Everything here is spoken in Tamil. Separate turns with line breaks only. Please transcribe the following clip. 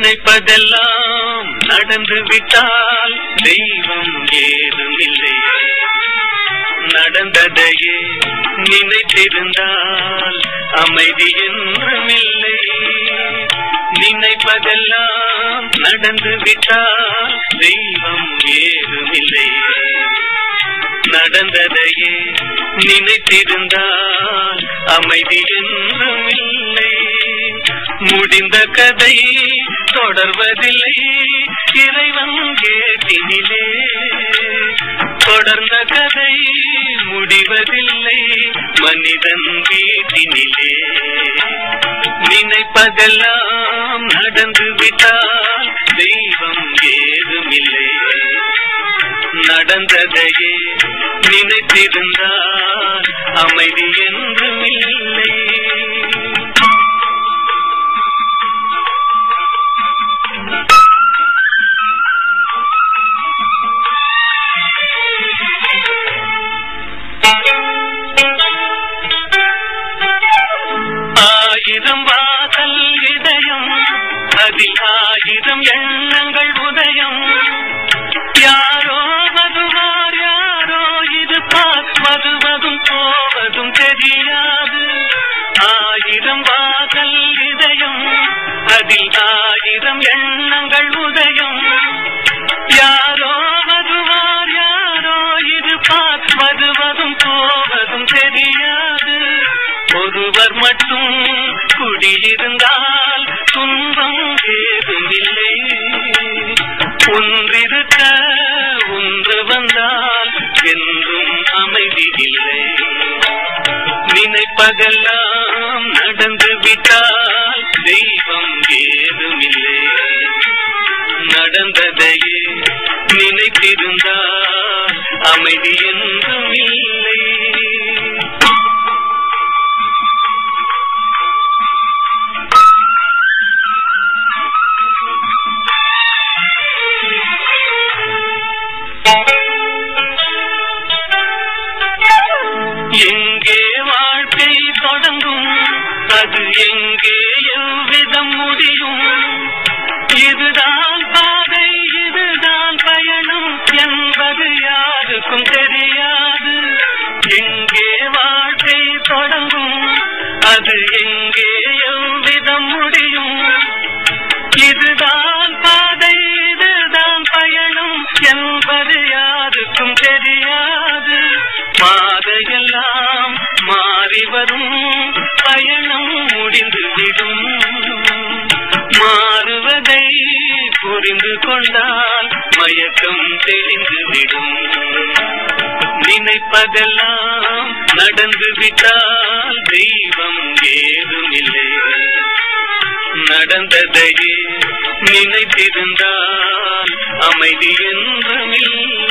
நினைப்பதெல்லாம் நடந்து விட்டால் தெய்வம் ஏதுமில்லை நடந்ததையே நினைத்திருந்தால் அமைதி என்றுமில்லை நினைப்பதெல்லாம் நடந்து விட்டால் தெய்வம் ஏதுமில்லை நடந்ததையே நினைத்திருந்தால் அமைதி என்றும் இல்லை முடிந்த கதை தொடர்வதில்லை இறைவன் கேட்டினிலே தொடர்ந்த கதை முடிவதில்லை மனிதன் வீட்டினிலே நினைப்பதெல்லாம் நடந்து விட்டால் தெய்வம் ஏதுமில்லை நடந்ததையே நினைத்திருந்தால் அமைதி என்றும் இல்லை ஆயிரம் வாசல் இதயம் அதில் ஆயிரம் எண்ணங்கள் உதயம் யாரோ வருவார் யாரோ இது பார்ப்பதுவதும் போவதும் தெரியாது ஆயிரம் வாசல் இதயம் அதில் ஆயிரம் எண்ணங்கள் உதயம் யாரோ வருவார் யாரோ இது பார்ப்பதுவதும் போவதும் தெரியாது ஒருவர் மட்டும் குடியிருந்தால் துன்பம் ஏதுமில்லை ஒன்றிருக்க ஒன்று வந்தால் என்றும் அமைதி இல்லை நினைப்பதெல்லாம் நடந்து விட்டால் தெய்வம் ஏதுமில்லை நடந்ததையே நினைத்திருந்தால் அமைதி என்றும் இல்லை எங்கே வாழ்க்கை தொடங்கும் அது எங்கே எவ்விதம் முடியும் இதுதான் பாதை இதுதான் பயணம் என்பது யாருக்கும் தெரியாது எங்கே வாழ்க்கை தொடங்கும் அது எங்கே எவ்விதம் முடியும் இதுதான் பாதை இதுதான் பயணம் என்பது யாருக்கும் தெரியாது பாதையெல்லாம் மாறி வரும் பயணம் முடிந்துவிடும் மாறுவதை புரிந்து கொண்டால் மயக்கம் தெளிந்துவிடும் நினைப்பதெல்லாம் நடந்து விட்டால் தெய்வம் ஏதுமில்லை நடந்ததையே நினைத்திருந்தால் அமைதி என்றும் இல்லை